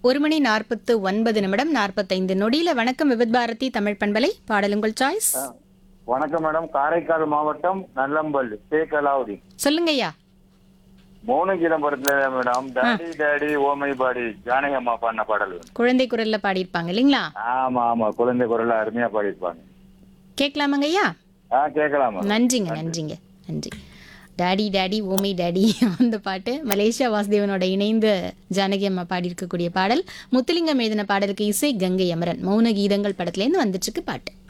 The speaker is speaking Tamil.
ஒரு மணி நாற்பத்து ஒன்பது நிமிடம் நாற்பத்தைந்து நொடியில வணக்கம் விவித் பாரதி தமிழ் பண்பலை பாடல் உங்கள் சாய்ஸ் வணக்கம் மேடம் காரைக்கால் மாவட்டம் நல்லம்பல் ஷேக் அலாவுதீன் சொல்லுங்க ஐயா மௌன கீதம் படத்துல மேடம் டாடி டாடி ஓமை பாடி ஜானகி அம்மா பாடின பாடல் வேணும். குழந்தை குரல்ல பாடியிருப்பாங்க இல்லைங்களா ஆமா ஆமா குழந்தை குரல்ல அருமையா பாடியிருப்பாங்க கேட்கலாமாங்க ஐயா ஆ கேட்கலாமா நன்றிங்க நன்றிங்க நன்றி டாடி டாடி ஓமை டாடி அந்த பாட்டு மலேசியா வாசுதேவனோட இணைந்து ஜானகி அம்மா பாடியிருக்கக்கூடிய பாடல் முத்துலிங்கம் எழுதின பாடலுக்கு இசை கங்கை அமரன் மௌன கீதங்கள் படத்துலேருந்து வந்துட்டுருக்கு பாட்டு